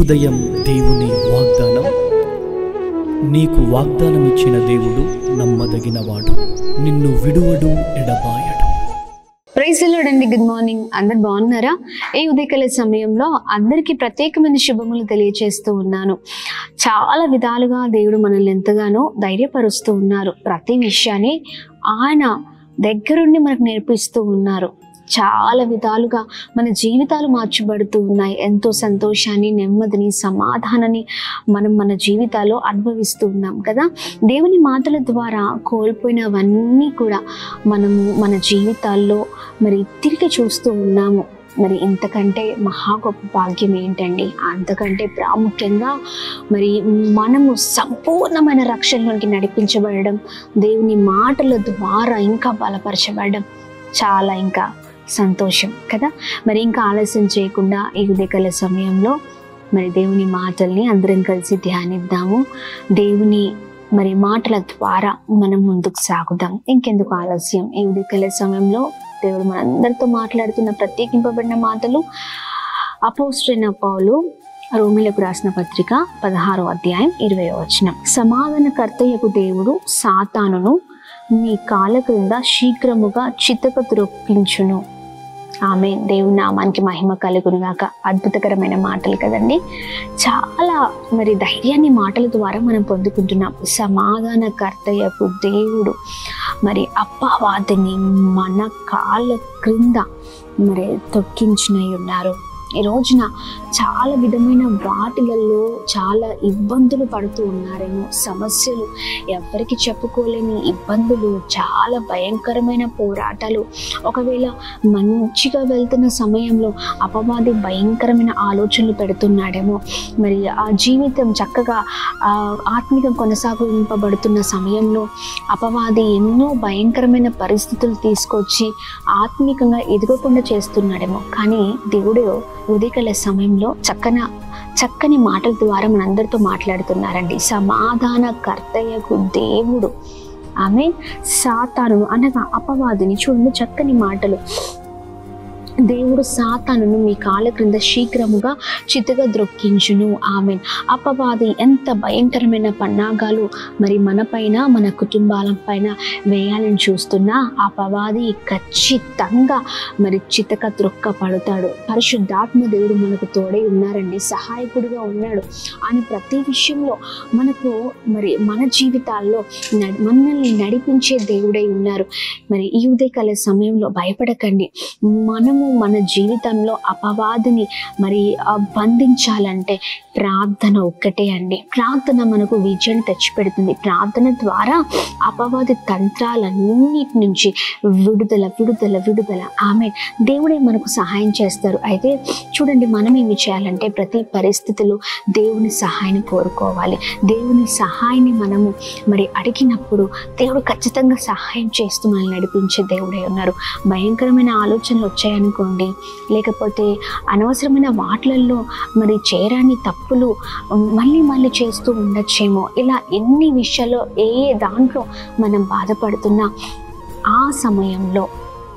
ఉదయం దేవుని వాగ్దానం నీకు వాగ్దానం ఇచ్చిన దేవుడు నమ్మదగినవాడు నిన్ను విడువడు ఎడబాయడు ప్రైజ్ అండి గుడ్ మార్నింగ్ అందరు బాగున్నారా ఈ ఉదయకాల సమయంలో అందరికీ ప్రత్యేకమైన శుభములు తెలియజేస్తూ ఉన్నాను చాలా విధాలుగా దేవుడు మనల్ని ఎంతగానో ధైర్యపరుస్తూ ఉన్నారు ప్రతి విషయాన్ని ఆయన దగ్గరుండి మనకు నేర్పిస్తూ ఉన్నారు చాలా విధాలుగా మన జీవితాలు మార్చబడుతూ ఉన్నాయి ఎంతో సంతోషాన్ని నెమ్మదిని సమాధానాన్ని మనం మన జీవితాల్లో అనుభవిస్తూ ఉన్నాం కదా దేవుని మాటల ద్వారా కోల్పోయినవన్నీ కూడా మనము మన జీవితాల్లో మరి తిరిగి చూస్తూ ఉన్నాము మరి ఇంతకంటే మహా గొప్ప భాగ్యం ఏంటండి అంతకంటే ప్రాముఖ్యంగా మరి మనము సంపూర్ణమైన రక్షణలోకి నడిపించబడడం దేవుని మాటల ద్వారా ఇంకా బలపరచబడడం చాలా ఇంకా సంతోషం కదా మరి ఇంకా ఆలస్యం చేయకుండా ఈ ఉదయకాల సమయంలో మరి దేవుని మాటల్ని అందరం కలిసి ధ్యానిద్దాము దేవుని మరి మాటల ద్వారా మనం ముందుకు సాగుదాం ఇంకెందుకు ఆలస్యం ఈ ఉదయకాల సమయంలో దేవుడు మనందరితో మాట్లాడుతున్న ప్రత్యేకింపబడిన మాటలు అపోస్టైన పౌలు రోమిలకు రాసిన పత్రిక పదహారో అధ్యాయం ఇరవై వచనం సమాధానకర్తయ్యకు దేవుడు సాతానును మీ కాళ్ళ క్రింద శీఘ్రముగా చితక త్రొక్కించును ఆమె దేవుని నామానికి మహిమ కలుగునుగాక అద్భుతకరమైన మాటలు కదండి చాలా మరి ధైర్యాన్ని మాటల ద్వారా మనం పొందుకుంటున్నాం సమాధానకర్తయ్యకు దేవుడు మరి అప్పవాదిని మన కాళ్ళ క్రింద మరి తొక్కించినై ఉన్నారు ఈ రోజున చాలా విధమైన వాటిలలో చాలా ఇబ్బందులు పడుతూ ఉన్నారేమో సమస్యలు ఎవరికి చెప్పుకోలేని ఇబ్బందులు చాలా భయంకరమైన పోరాటాలు ఒకవేళ మంచిగా వెళ్తున్న సమయంలో అపవాది భయంకరమైన ఆలోచనలు పెడుతున్నాడేమో మరి ఆ జీవితం చక్కగా ఆ, ఆత్మిక కొనసాగింపబడుతున్న సమయంలో అపవాది ఎన్నో భయంకరమైన పరిస్థితులు తీసుకొచ్చి ఆత్మికంగా ఎదగకుండా చేస్తున్నాడేమో కానీ దేవుడు ఉదయకాల సమయంలో చక్కన చక్కని మాటల ద్వారా మనందరితో మాట్లాడుతున్నారండి సమాధాన కర్తయ్యకు దేవుడు ఆమె సాతాను అనగా అపవాదిని చూడండి చక్కని మాటలు దేవుడు సాతానును మీ కాళ్ళ క్రింద శీఘ్రముగా చితగా ద్రొక్కించును ఆమె అపవాది ఎంత భయంకరమైన పన్నాగాలు మరి మన పైన మన కుటుంబాల పైన వేయాలని చూస్తున్నా అపవాది ఖచ్చితంగా మరి చితక త్రొక్క పడతాడు పరిశుద్ధాత్మ దేవుడు మనకు తోడై ఉన్నారండి సహాయకుడిగా ఉన్నాడు ఆయన ప్రతి విషయంలో మనకు మరి మన జీవితాల్లో నడి- మనల్ని నడిపించే దేవుడై ఉన్నారు మరి ఈ ఉదయకాల సమయంలో భయపడకండి మనము మన జీవితంలో అపవాదిని మరి ఆ, బంధించాలంటే ప్రార్థన ఒక్కటే అండి ప్రార్థన మనకు విజయం తెచ్చిపెడుతుంది ప్రార్థన ద్వారా అపవాది తంత్రాలన్నిటి నుంచి విడుదల విడుదల విడుదల ఆమె దేవుడే మనకు సహాయం చేస్తారు అయితే చూడండి మనం ఏమి చేయాలంటే ప్రతి పరిస్థితిలో దేవుని సహాయాన్ని కోరుకోవాలి దేవుని సహాయాన్ని మనము మరి అడిగినప్పుడు దేవుడు ఖచ్చితంగా సహాయం చేస్తూ మనల్ని నడిపించే దేవుడే ఉన్నారు భయంకరమైన ఆలోచనలు వచ్చాయనుకోండి లేకపోతే అనవసరమైన వాటిలలో మరి చేరాని తప్పులు మళ్ళీ మళ్ళీ చేస్తూ ఉండొచ్చేమో ఇలా ఎన్ని విషయాల్లో ఏ ఏ దాంట్లో మనం బాధపడుతున్నా ఆ సమయంలో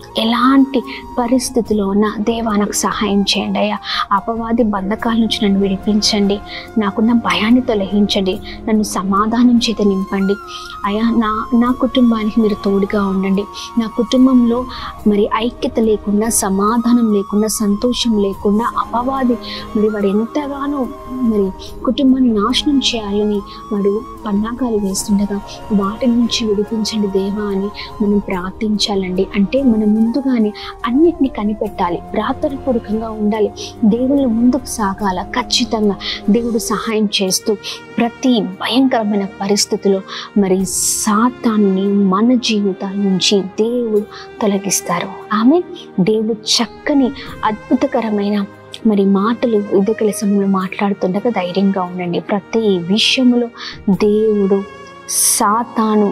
ఎలాంటి పరిస్థితిలో ఉన్నా దేవా నాకు సహాయం చేయండి అయ్యా అపవాది బంధకాల నుంచి నన్ను విడిపించండి నాకున్న భయాన్ని తొలగించండి నన్ను సమాధానం చేత నింపండి అయ్యా నా నా కుటుంబానికి మీరు తోడుగా ఉండండి నా కుటుంబంలో మరి ఐక్యత లేకుండా సమాధానం లేకుండా సంతోషం లేకుండా అపవాది మరి వాడు ఎంతగానో మరి కుటుంబాన్ని నాశనం చేయాలని వాడు పన్నాగాలు వేస్తుండగా వాటి నుంచి విడిపించండి దేవా అని మనం ప్రార్థించాలండి అంటే మనం ముందుగానే అన్నిటిని కనిపెట్టాలి ప్రార్థనపూర్వకంగా ఉండాలి దేవుని ముందుకు సాగాల ఖచ్చితంగా దేవుడు సహాయం చేస్తూ ప్రతి భయంకరమైన పరిస్థితిలో మరి సాతాన్ని మన జీవితాల నుంచి దేవుడు తొలగిస్తారు ఆమె దేవుడు చక్కని అద్భుతకరమైన మరి మాటలు ఎదుకల సమయంలో మాట్లాడుతుండగా ధైర్యంగా ఉండండి ప్రతి విషయంలో దేవుడు సాతాను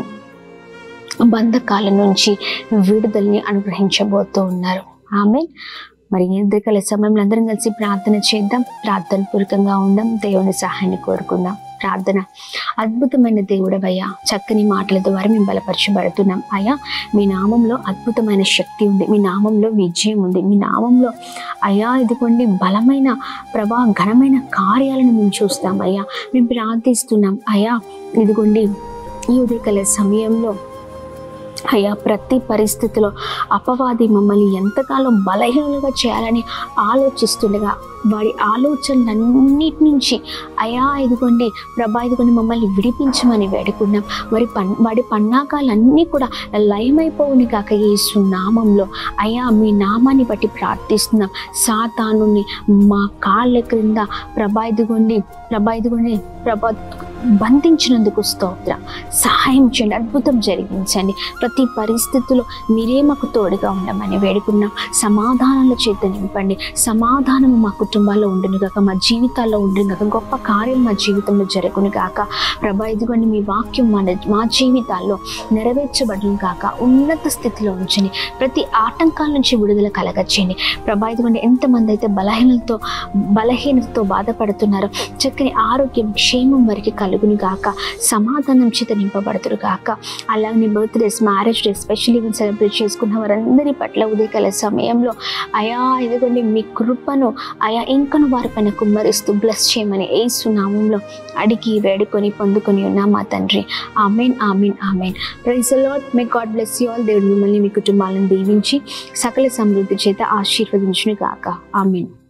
బంధకాల నుంచి విడుదలని అనుగ్రహించబోతూ ఉన్నారు ఆమె మరి ఎదుకల సమయంలో అందరం కలిసి ప్రార్థన చేద్దాం ప్రార్థన పూర్వకంగా ఉందాం దేవుని సహాయాన్ని కోరుకుందాం ప్రార్థన అద్భుతమైన దేవుడవయ్యా చక్కని మాటల ద్వారా మేము బలపరచబడుతున్నాం అయ్యా మీ నామంలో అద్భుతమైన శక్తి ఉంది మీ నామంలో విజయం ఉంది మీ నామంలో అయ్యా ఇదిగోండి బలమైన ప్రభా ఘనమైన కార్యాలను మేము చూస్తాం అయ్యా మేము ప్రార్థిస్తున్నాం అయ్యా ఇదిగోండి ఈ ఉదయకాల సమయంలో అయ్యా ప్రతి పరిస్థితిలో అపవాది మమ్మల్ని ఎంతకాలం బలహీనలుగా చేయాలని ఆలోచిస్తుండగా వాడి ఆలోచనలన్నిటి నుంచి అయా ఇదిగోండి ప్రభా ఇదిగోండి మమ్మల్ని విడిపించమని వేడుకున్నాం మరి పన్ వాడి పన్నాకాలన్నీ కూడా లయమైపోవుని కాక యేసు నామంలో అయా మీ నామాన్ని బట్టి ప్రార్థిస్తున్నాం సాతానుని మా కాళ్ళ క్రింద ప్రభా ఇదిగోండి ప్రభా ఇదిగోండి ప్రభా బంధించినందుకు స్తోత్ర సహాయం చేయండి అద్భుతం జరిగించండి ప్రతి పరిస్థితిలో మీరే మాకు తోడుగా ఉండమని వేడుకున్నాం సమాధానాల చేత నింపండి సమాధానం మా కుటుంబాల్లో ఉండును గాక మా జీవితాల్లో ఉండును గాక గొప్ప కార్యం మా జీవితంలో జరుగును గాక ప్రభా ఇదిగోండి మీ వాక్యం మన మా జీవితాల్లో నెరవేర్చబడును గాక ఉన్నత స్థితిలో ఉంచండి ప్రతి ఆటంకాల నుంచి విడుదల కలగచ్చేయండి ప్రభా ఇదిగోండి ఎంతమంది అయితే బలహీనతో బలహీనతతో బాధపడుతున్నారో చక్కని ఆరోగ్యం క్షేమం వరకు కలుగును గాక సమాధానం చేత నింపబడుతురు గాక అలాగే birthdays marriage day special event celebrate చేసుకున్న వారందరి పట్ల ఉదయకాల సమయంలో అయా ఇదిగోండి మీ కృపను అయా ఇంకను వారిపైన కుమ్మరిస్తూ బ్లెస్ చేయమని ఏసు నామంలో అడిగి వేడుకొని పొందుకొని ఉన్నాం మా తండ్రి amen amen amen praise lord may God bless you all దేవుడు మిమ్మల్ని మీ కుటుంబాలను దీవించి సకల సమృద్ధి చేత ఆశీర్వదించును గాక ఆమెన్